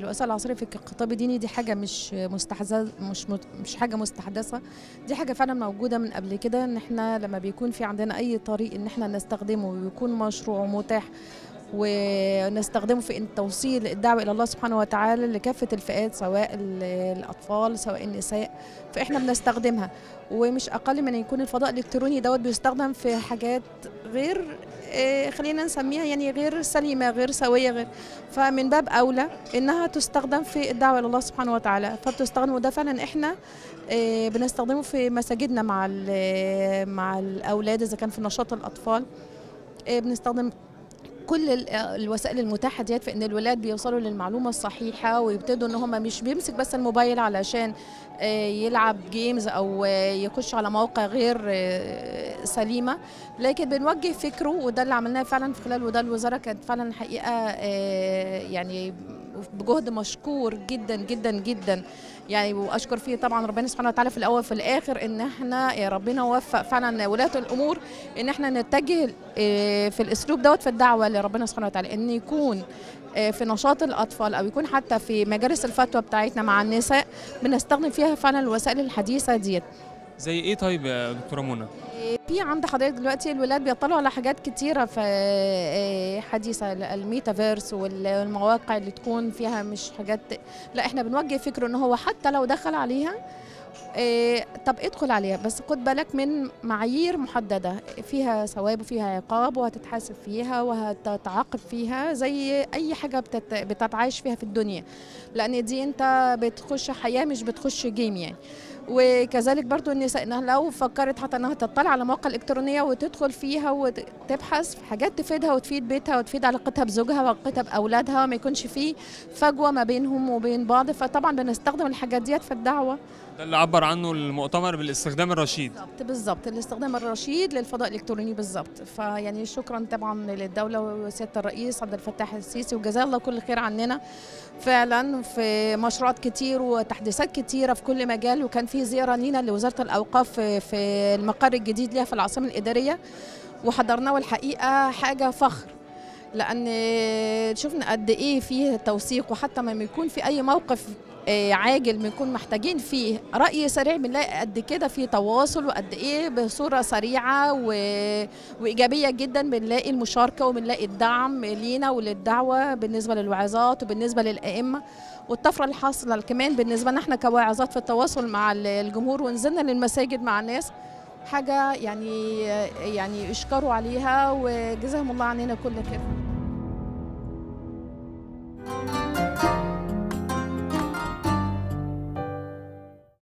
الوسائل العصريه في الخطاب الديني دي حاجه مش مستحدثه مش مش حاجه مستحدثه دي حاجه فعلا موجوده من قبل كده ان احنا لما بيكون في عندنا اي طريق ان احنا نستخدمه ويكون مشروع ومتاح ونستخدمه في توصيل الدعوه الى الله سبحانه وتعالى لكافه الفئات سواء الاطفال سواء النساء فاحنا بنستخدمها ومش اقل من يكون الفضاء الالكتروني دوت بيستخدم في حاجات غير خلينا نسميها يعني غير سليمه غير سويه غير فمن باب اولى انها تستخدم في الدعوه الى الله سبحانه وتعالى فبتستخدم وده فعلا احنا بنستخدمه في مساجدنا مع مع الاولاد اذا كان في نشاط الاطفال بنستخدم كل الوسائل المتاحه ديت في ان الولاد بيوصلوا للمعلومه الصحيحه ويبتدوا ان هم مش بيمسك بس الموبايل علشان يلعب جيمز او يخش على مواقع غير سليمه لكن بنوجه فكره وده اللي عملناه فعلا في خلال وده الوزاره كانت فعلا حقيقه يعني بجهد مشكور جدا جدا جدا يعني واشكر فيه طبعا ربنا سبحانه وتعالى في الاول في الاخر ان احنا يا ربنا وفق فعلا ولاة الامور ان احنا نتجه في الاسلوب دوت في الدعوه لربنا سبحانه وتعالى ان يكون في نشاط الاطفال او يكون حتى في مجالس الفتوى بتاعتنا مع النساء بنستخدم فيها فعلا الوسائل الحديثه ديت زي ايه طيب يا دكتوره منى في عند حضرتك دلوقتي الولاد بيطلعوا على حاجات كتيرة في حديثة الميتافيرس والمواقع اللي تكون فيها مش حاجات لا احنا بنوجه فكره ان هو حتى لو دخل عليها إيه طب ادخل عليها بس خد بالك من معايير محددة فيها ثواب وفيها عقاب وهتتحاسب فيها وهتتعاقب فيها زي أي حاجة بتت... بتتعايش فيها في الدنيا لأن دي أنت بتخش حياة مش بتخش جيم يعني وكذلك برضو النساء انها لو فكرت حتى انها تطلع على مواقع الكترونيه وتدخل فيها وتبحث في حاجات تفيدها وتفيد بيتها وتفيد علاقتها بزوجها وعلاقتها باولادها ما يكونش في فجوه ما بينهم وبين بعض فطبعا بنستخدم الحاجات ديت في الدعوه ده اللي عبر عنه المؤتمر بالاستخدام الرشيد بالظبط بالظبط الاستخدام الرشيد للفضاء الالكتروني بالظبط فيعني شكرا طبعا للدوله وسياده الرئيس عبد الفتاح السيسي وجزاه الله كل خير عننا فعلا في مشروعات كتير وتحديثات كتيره في كل مجال وكان في زياره لينا لوزاره الاوقاف في المقر الجديد ليها في العاصمه الاداريه وحضرناه والحقيقه حاجه فخر لان شفنا قد ايه فيه توثيق وحتى ما يكون في اي موقف عاجل بنكون محتاجين فيه راي سريع بنلاقي قد كده في تواصل وقد ايه بصوره سريعه و... وايجابيه جدا بنلاقي المشاركه وبنلاقي الدعم لينا وللدعوه بالنسبه للوعظات وبالنسبه للائمه والطفره اللي حاصله كمان بالنسبه لنا احنا كواعظات في التواصل مع الجمهور ونزلنا للمساجد مع الناس حاجه يعني يعني اشكروا عليها وجزاهم الله عننا كل خير